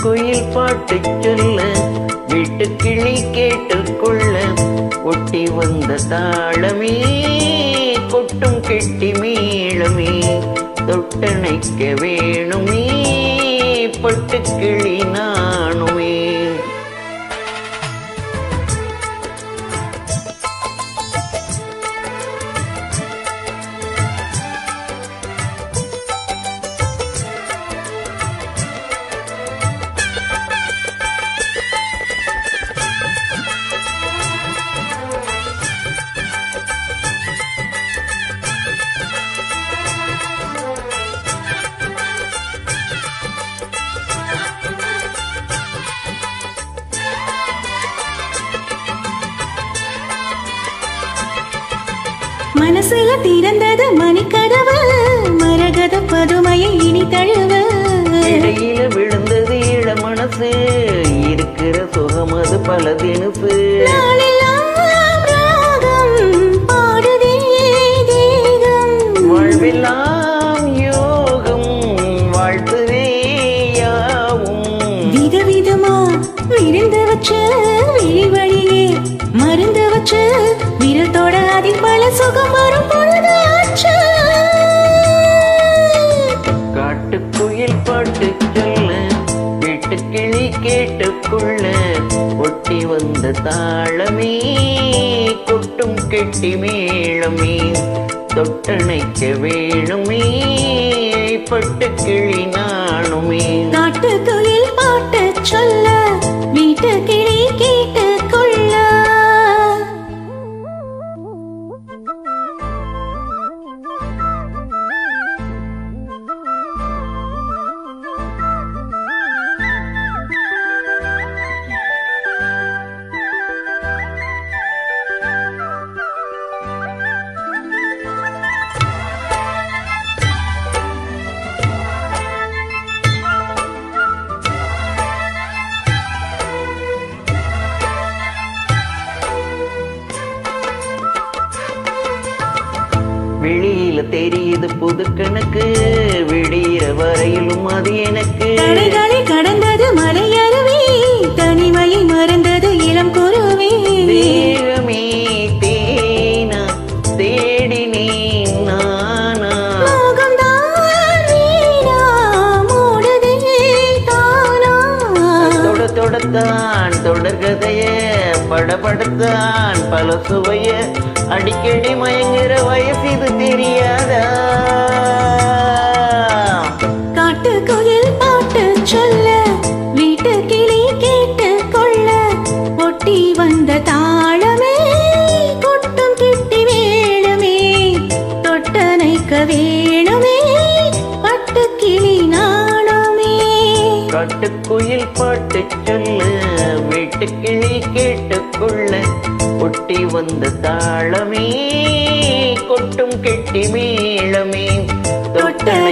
காட்டுக்குயில் பாட்டு சொல்ல வீட்டு கிளி கேட்டுக்கொள்ள ஒட்டி வந்த தாளமே கொட்டும் கெட்டி மேளமே தொட்டணைக்க வேணுமே பட்டுக்கிளி நானுமே மனசுல திறந்தது மணிக்கதவு மரகத பதுமையை இனி தழுவ இடையில விழுந்தது இள மனசு இருக்கிற சுகம் அது பல தினுசு நாளெல்லாம் ராகம் பாடுதே தேகம் வாழ்வெல்லாம் யோகம் வாழ்த்துவே யாவும் விதவிதமா விருந்து வச்ச விழி வழியே மருந்து வச்ச விரத்தோட அதில் பல சுகம் வரும் பொழுதாச்சு காட்டுக்குயில் பாட்டு சொல்ல வீட்டு கிளி கேட்டுக்கொள்ள ஒட்டி வந்த தாளமே கொட்டும் கெட்டி மேளமே தொட்டணைக்க வேணுமே பட்டு கிளி நானுமே காட்டு தொழில் பாட்டு சொல்ல வீட்டு கிளி கேட்டு கொள்ள வெளியில தெரியுது புது கணக்கு விடியிற வரையிலும் அது எனக்கு தடைகளை கடந்தது மலை அருவி தனிமையை மறந்தது இளம் குருவி தேகமே தேனா தேடினேன் நானா மோகம்தான் வீணா மூடுதே தானா தொட தொடத்தான் தொடர்கதைய படபடத்தான் பல சுவைய அடிக்கடி மயங்குற வயசு இது தெரியாதா காட்டு கோயில் பாட்டு சொல்ல வீட்டு கிளி கேட்டு கொள்ள ஒட்டி வந்த தாளமே கொட்டும் கிட்டி வேணுமே தொட்டனைக்க வேணுமே பட்டு கிளி நாணுமே காட்டுக்குயில் பாட்டு சொல்ல வீட்டு கிளி கேட்டுக்கொள்ள ஒட்டி வந்த தாளமே கொட்டும் கெட்டி மேளமே தொட்ட